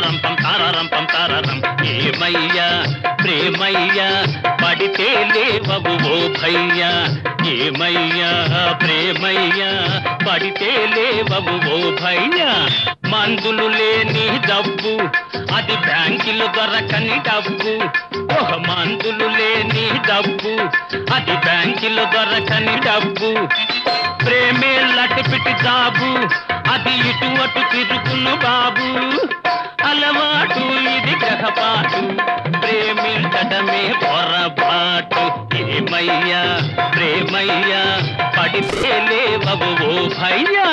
తారారంపం తారారంపం తారారం ఏమయ్యా ప్రేమయ్యా పడితే లేవవు ఓ భయ్యా ఏమయ్యా ప్రేమయ్యా పడితే లేవవు ఓ భయ్యా మందులు లేని డబ్బు అది బ్యాంకులు దొరకని డబ్బు ఒక మందులు లేని డబ్బు అది బ్యాంకులు దొరకని డబ్బు ప్రేమే లటిపిటి జాబు అది ఇటు అటు తిరుగును బాబు అలవాటు ఇది గ్రహపాటు ప్రేమించడమే పొరపాటు ఏమయ్యా ప్రేమయ్యా పడితే లేవవు ఓ భయ్యా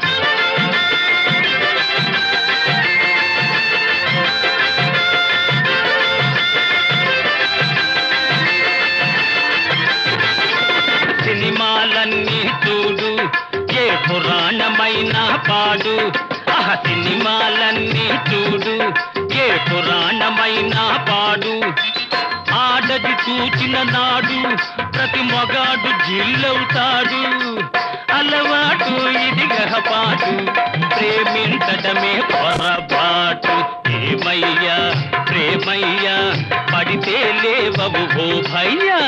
సినిమాలన్నీ చూడు ఏ పురాణమైన పాడు ఆహ సినిమాలన్నీ చూడు ఏ పురాణమైన పాడు ఆడది చూచిన నాడు ప్రతి మొగాడు జిల్లవుతాడు అలవాటు ఇది గ్రహపాటు ప్రేమించడమే పొరపాటు ఏమయ్యా ప్రేమయ్యా పడితే లేవవు ఓ భయ్యా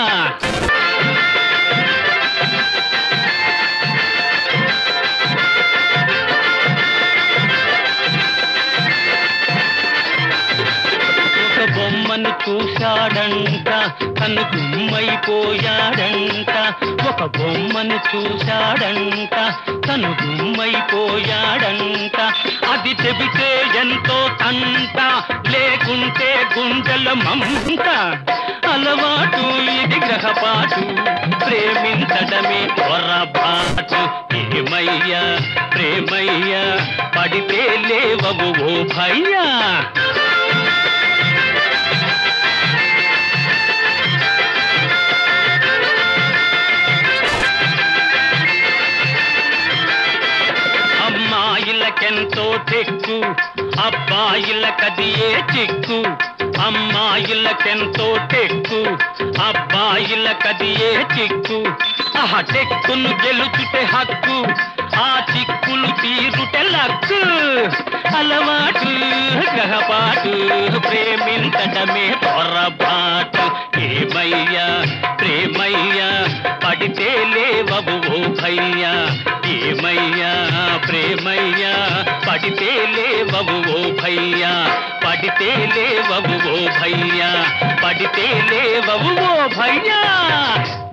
ఒక బొమ్మను చూశాడంట తను గుమ్మైపోయాడంట ఒక బొమ్మను చూశాడంట తను గుమ్మైపోయాడంట అది చెబితే ఎంతో తంట లేకుంటే గుండెల మంట అలవాటు ఇది గ్రహపాటు ప్రేమించడమే పొరపాటు ఏమయ్యా ప్రేమయ్యా పడితే లేవవు ఓ భయ్యా అమ్మాయిలకెంతో టెక్కు అబ్బాయిలకది ఏ చిక్కు అమ్మాయిలకెంతో టెక్కు అబ్బాయిలకది ఏ చిక్కు ఆహ టెక్కును గెలుచుటే హక్కు ఆ చిక్కులు తీరుటే లక్కు అలవాటు గ్రహపాటు ప్రేమించడమే పొరపాటు ఏమయ్యా ప్రేమయ్యా పడితే లేవవు ఓ భయ్యా ఏమయ్యా ప్రేమయ్యా పడితే లేవవు ఓ భయ్యా పడితే లేవవు ఓ భయ్యా పడితే లేవవు ఓ భయ్యా